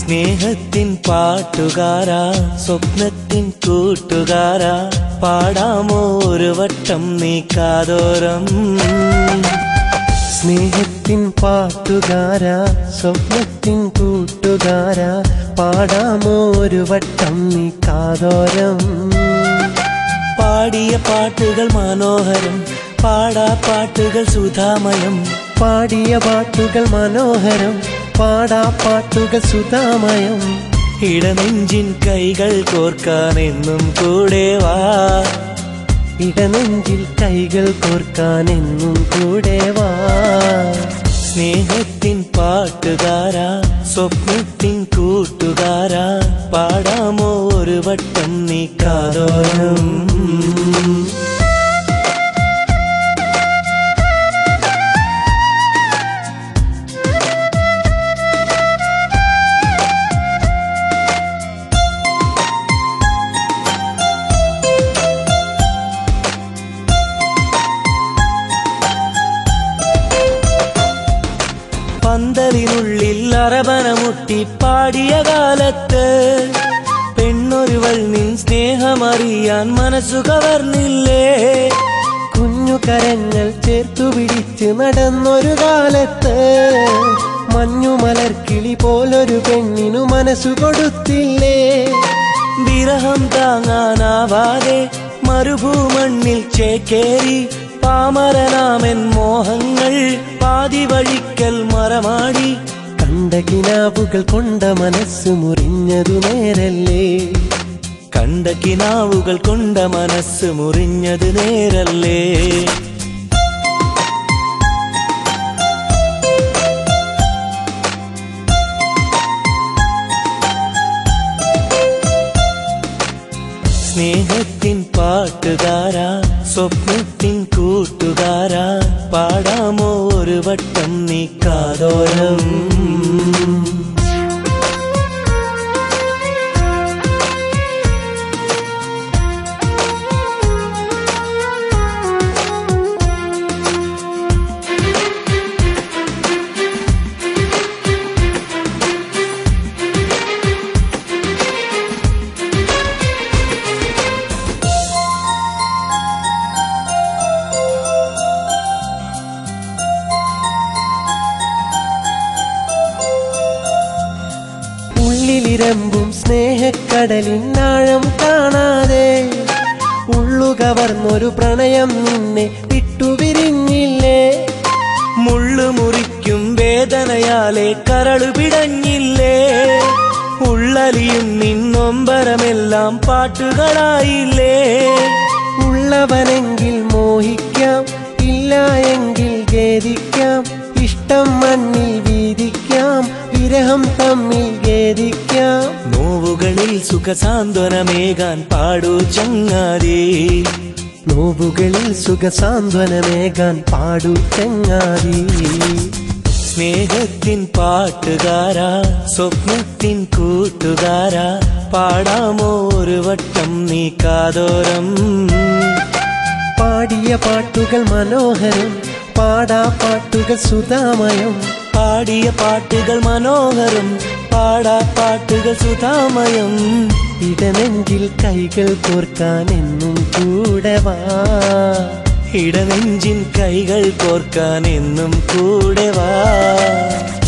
സ്നേഹത്തിൻ പാട്ടുകാരാ സ്വപ്നത്തിൻ കൂട്ടുകാരാ പാടാമോ ഒരു വട്ടം നീ കാതോരം സ്നേഹത്തിൻ പാട്ടുകാരാ സ്വപ്നത്തിൻ കൂട്ടുകാരാ പാടാമോ ഒരു വട്ടം നീ കാതോരം പാടിയ പാട്ടുകൾ മനോഹരം പാടാ പാട്ടുകൾ സുധാമയം പാടിയ പാട്ടുകൾ മനോഹരം പാടാ പാട്ടുകൾ സുതാമയം ഇടനെഞ്ചിൻ കൈകൾ കോർക്കാൻ എന്നും കൂടെ വാ ഇടനെഞ്ചിൽ കൈകൾ കോർക്കാൻ എന്നും കൂടെ വാ സ്നേഹത്തിൻ പാട്ടുകാരാ സ്വപ്നത്തിൻ കൂട്ടുകാരാ പാടാമോ ഒരു വട്ടം നീ കാതോരം പന്തലിനുള്ളിൽ അറബന മുട്ടി പാടിയ കാലത്ത് പെണ്ണൊരുവൾ നിൻ സ്നേഹമറിയാൻ മനസ്സു കവർന്നില്ലേ കുഞ്ഞു കരങ്ങൾ ചേർത്തു പിടിച്ച് നടന്നൊരു കാലത്ത് മഞ്ഞുമലർക്കിളി പോലൊരു പെണ്ണിനു മനസ്സു കൊടുത്തില്ലേ വിരഹം താങ്ങാനാവാതെ മരുഭൂമണ്ണിൽ ചേക്കേറി പാമരനാമൻ മോഹങ്ങൾ പാതി വഴിക്കൽ മറമാടി കണ്ട കിനാവുകൾ കൊണ്ട മനസ്സ് മുറിഞ്ഞതു നേരല്ലേ കണ്ട കിനാവുകൾ കൊണ്ട മനസ്സ് മുറിഞ്ഞത് നേരല്ലേ സ്നേഹത്തിൻ പാട്ടുകാരാ സ്വപ്നത്തിൻ കൂട്ടുകാരാ പാടാമോ ഒരു വട്ടം നീ കാതോരം ഉള്ളിലിരമ്പും സ്നേഹക്കടലിനാഴം കാണാതെ ഉള്ളു കവർന്നൊരു പ്രണയം നിന്നെ വിട്ടുപിരിഞ്ഞില്ലേ മുള്ളു മുറിക്കും വേദനയാലെ കരളു പിടഞ്ഞില്ലേ ഉള്ളലിയും നിന്നൊമ്പരമെല്ലാം പാട്ടുകളായില്ലേ ഉള്ളവനെങ്കിൽ മോഹിക്കാം ഇല്ല എങ്കിൽ ഖേദിക്കാം ഇഷ്ടം മണ്ണിൽ വീതിക്കാം വിരഹം തമ്മിൽ ഖേദിക്കാം നോവുകളിൽ സുഖസാന്ത്വനമേകാൻ പാടൂ ചങ്ങാതി നോവുകളിൽ സുഖസാന്ത്വനമേകാൻ പാടു ചെങ്ങാതി സ്നേഹത്തിൻ പാട്ടുകാരാ സ്വപ്നത്തിൻ കൂട്ടുകാരാ പാടാമോ ഒരു വട്ടം നീ കാതോരം പാടിയ പാട്ടുകൾ മനോഹരം പാടാ പാട്ടുകൾ സുതാമയം പാടിയ പാട്ടുകൾ മനോഹരം പാടാ പാട്ടുകൾ സുധാമയം ഇടനെഞ്ചിൽ കൈകൾ കോർക്കാൻ എന്നും കൂടെ വാ ഇടനെഞ്ചിൻ കൈകൾ കോർക്കാൻ എന്നും കൂടെ വാ